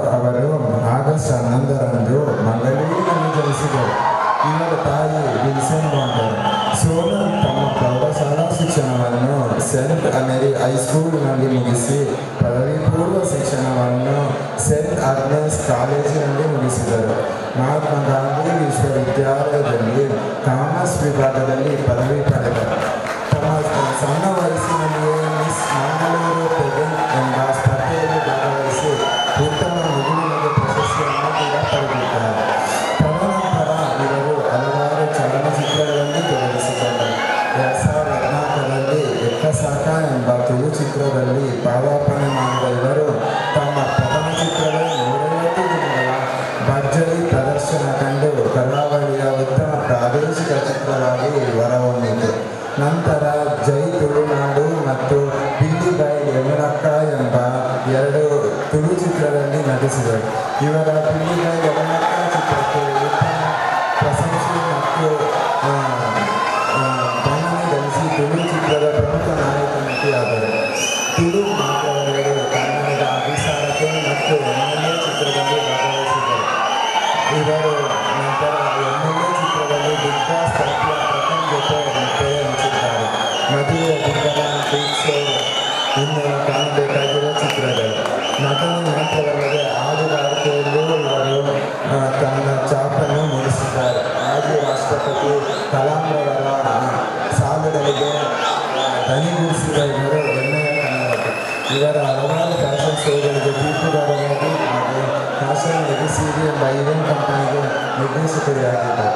ಅವರು ಆಗಸ್ಟ್ ಹನ್ನೊಂದರಂದು ಮಂಗಳೂರಿನಲ್ಲಿ ಜನಿಸಿದರು ಇವರ ತಾಯಿ ವಿಲ್ಸನ್ ವಾಂಡರ್ ಸೋನಲ್ ತಮ್ಮ ಪ್ರೌಢಶಾಲಾ ಶಿಕ್ಷಣವನ್ನು ಸೆಂಟ್ ಅಮೆರಿ ಹೈಸ್ಕೂಲ್ನಲ್ಲಿ ಮುಗಿಸಿ ಪದವಿ ಪೂರ್ವ ಶಿಕ್ಷಣವನ್ನು ಸೆಂಟ್ ಆಗ್ನೆಸ್ ಕಾಲೇಜಿನಲ್ಲಿ ಮುಗಿಸಿದರು ಮಹಾತ್ಮ ಗಾಂಧಿ ವಿಶ್ವವಿದ್ಯಾಲಯದಲ್ಲಿ ಕಾಮರ್ಸ್ ವಿಭಾಗದಲ್ಲಿ ಪದವಿ ಪಡೆದರು ತಮ್ಮ ಸಣ್ಣ ವಯಸ್ಸಿನಲ್ಲಿಯೇ ಮಿಸ್ ಮಂಗಳೂರು ಪೆಗನ್ ಎಂಬ ಸ್ಪರ್ಧೆಯಲ್ಲಿ ಭಾಗವಹಿಸಿ ಉತ್ತಮ ಮಗುವಿನಲ್ಲಿ ಪ್ರಶಸ್ತಿಯನ್ನು ಕೂಡ ಪಡೆದಿದ್ದಾರೆ ತದನಂತರ ಇವರು ಹಲವಾರು ಚಲನಚಿತ್ರಗಳಲ್ಲಿ ತೊಡಗಿಸಿಕೊಂಡರು ಎರಡು ಸಾವಿರದ ಹದಿನಾಲ್ಕರಲ್ಲಿ ಎಕ್ಕಸಾಕ ಎಂಬ ತುಳು ಚಿತ್ರದಲ್ಲಿ ಪಾದಾರ್ಪಣೆ ಮಾಡಿದ ಇವರು ತಮ್ಮ ಪ್ರಥಮ ಚಿತ್ರದ ನೂರೈವತ್ತು ದಿನಗಳ ಭರ್ಜರಿ ಪ್ರದರ್ಶನ ಕಂಡು ಕರಾವಳಿಯ ಉತ್ತಮ ಪ್ರಾದೇಶಿಕ ಚಿತ್ರವಾಗಿ ಹೊರಹೊಮ್ಮಿತು ನಂತರ ಜೈ ತುಳುನಾಡು ಮತ್ತು ಬಿಲ್ಲಿ ಬೈ ಯಮನಕ್ಕ ಎಂಬ ಎರಡು ತುಳು ಚಿತ್ರದಲ್ಲಿ ನಟಿಸಿದರು ಇವರ ಬಿಲ್ಲಿ ಬೈ ಯಮನಕ್ಕ ಚಿತ್ರಕ್ಕೆ ಉತ್ತಮ ಪ್ರಶಂಸೆ ಮತ್ತು ಆ, ಆ, ಮನ್ನಣೆ ಗಳಿಸಿ ತುಳು ಚಿತ್ರದ ಪ್ರಮುಖ ನಾಯಕ ನಟಿಯಾದರು ತುಳು ಮಾತ್ರವಲ್ಲದೆ ಕನ್ನಡದ ಅಭಿಸಾರತೆ ಮತ್ತು ಎಮ್ಮೆಲ್ಲೆ ಚಿತ್ರದಲ್ಲಿ ಭಾಗವಹಿಸಿದರು ಇವರು ನಂತರ ಎಮ್ಮೆಲ್ಲೆ ಚಿತ್ರದಲ್ಲಿ ಬಿಗ್ ಬಾಸ್ ತರಫಿಯ ಪ್ರಥಮ್ ಜೊತೆ ಮತ್ತೆ ಹಂಚಿದ್ದಾರೆ ಮದುವೆ ಬಿಂಗನ ಪ್ರೀತ್ಸೋರು ಇನ್ನು ಕಾಣಬೇಕಾಗಿರೋ ಚಿತ್ರಗಳು ನಟನೆ ಮಾತ್ರವಲ್ಲದೆ ಹಾಡುಗಾರಿಕೆಯಲ್ಲೂ ಇವರು ಆ, ತನ್ನ ಚಾಪನ್ನು ಮೂಡಿಸಿದ್ದಾರೆ ಮಾಜಿ ರಾಷ್ಟ್ರಪತಿ ಕಲಾಂರವರ ಸಾಲುಗಳಿಗೆ ದನಿಗೂಡಿಸಿದ ಇವರು ಹೆಮ್ಮೆಯ ಕನ್ನಡತಿ ಇವರ ಹಲವಾರು ಫ್ಯಾಷನ್ ಶೋಗಳಿಗೆ ತೀರ್ಪುಗಾರರಾಗಿ ಹಾಗೂ ಫ್ಯಾಷನ್ ಎಡಿಸಿಡಿ ಎಂಬ ಈವೆಂಟ್ ಕಂಪನಿಗೆ ನಿರ್ದೇಶಕರಾಗಿದ್ದಾರೆ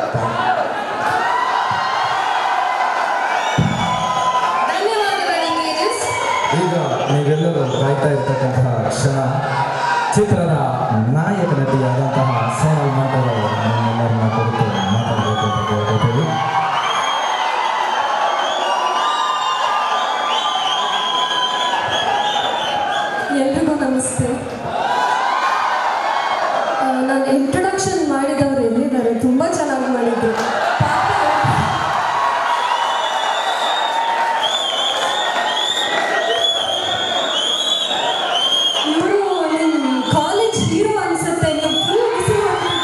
ಧನ್ಯವಾದಗಳು ತೇಜಸ್ ಈಗ ನೀವೆಲ್ಲರೂ ಕಾಯ್ತಾ ಇರ್ತಕ್ಕಂತಹ ಕ್ಷಣ ಚಿತ್ರದ ನಾಯಕ ನಟಿಯಾದಂತಹ ಸೋನಲ್ ಮಂಟರ್ ಅವರು ನಮ್ಮೆಲ್ಲರನ್ನ ಕುರಿತು ಮಾತಾಡಬೇಕು ಅಂತ ಕೇಳ್ಕೊತೀವಿ ಎಲ್ರಿಗೂ ನಮಸ್ತೆ ನಾನು ಇಂಟ್ರೊಡಕ್ಷನ್ ಮಾಡಿದವರು ಎಲ್ಲಿದ್ದಾರೆ ತುಂಬ ಚೆನ್ನಾಗಿ ಮಾಡಿದ್ರು ಪಾಪ ಇವರು ನಿಮ್ಮ ಕಾಲೇಜ್ ಹೀರೋ ಅನ್ಸುತ್ತೆ ನೀವು full busy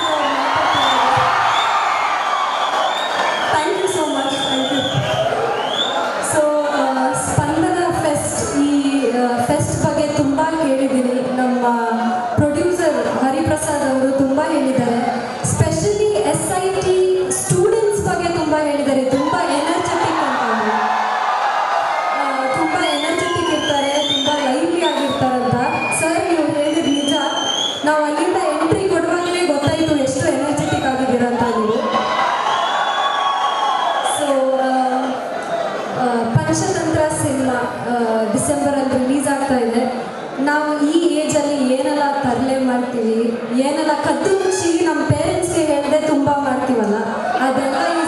thank you so much thank you so Spandana fest ಈ ಫೆಸ್ಟ್ ಬಗ್ಗೆ ತುಂಬ ಕೇಳಿದ್ದೀನಿ ನಮ್ಮ ಪ್ರೊಡ್ಯೂಸರ್ ಹರಿಪ್ರಸಾದ್ ಅವರು ತುಂಬ ಹೇಳಿದ್ದಾರೆ specially S I T students ಬಗ್ಗೆ ತುಂಬ ಹೇಳಿದ್ದಾರೆ ತುಂಬ ಎನರ್ಜೆಟಿಕ್ ಅಂತ ಅವರು. ಆ, ತುಂಬ ಎನರ್ಜೆಟಿಕ್ ಇರ್ತಾರೆ ತುಂಬ ಲೈವ್ಲಿ ಆಗಿರ್ತಾರಂತ ಸರ್ ನೀವು ಹೇಳಿದ ನಿಜ ನಾವು ಅಲ್ಲಿಂದ ಎಂಟ್ರಿ ಕೊಡುವಾಗಲೇ ಗೊತ್ತಾಯಿತು ಎಷ್ಟು ಎನರ್ಜೆಟಿಕ್ ಆಗಿದ್ದೀರ ಅಂತ ನೀವು ಸೊ ಪಂಚತಂತ್ರ ಸಿನಿಮಾ ಡಿಸೆಂಬರಲ್ಲಿ ರಿಲೀಸ್ ಆಗ್ತಾ ಇದೆ ನಾವು ಈ ಏಜಲ್ಲಿ ಏನೆಲ್ಲ ತರಲೆ ಮಾಡ್ತೀವಿ ಏನೆಲ್ಲ ಕದ್ದು ಮುಚ್ಚಿ ನಮ್ಮ ಪೇರೆಂಟ್ಸ್ಗೆ ಹೇಳದೆ ತುಂಬ ಮಾಡ್ತೀವಲ್ಲ ಅದೆಲ್ಲ ಈ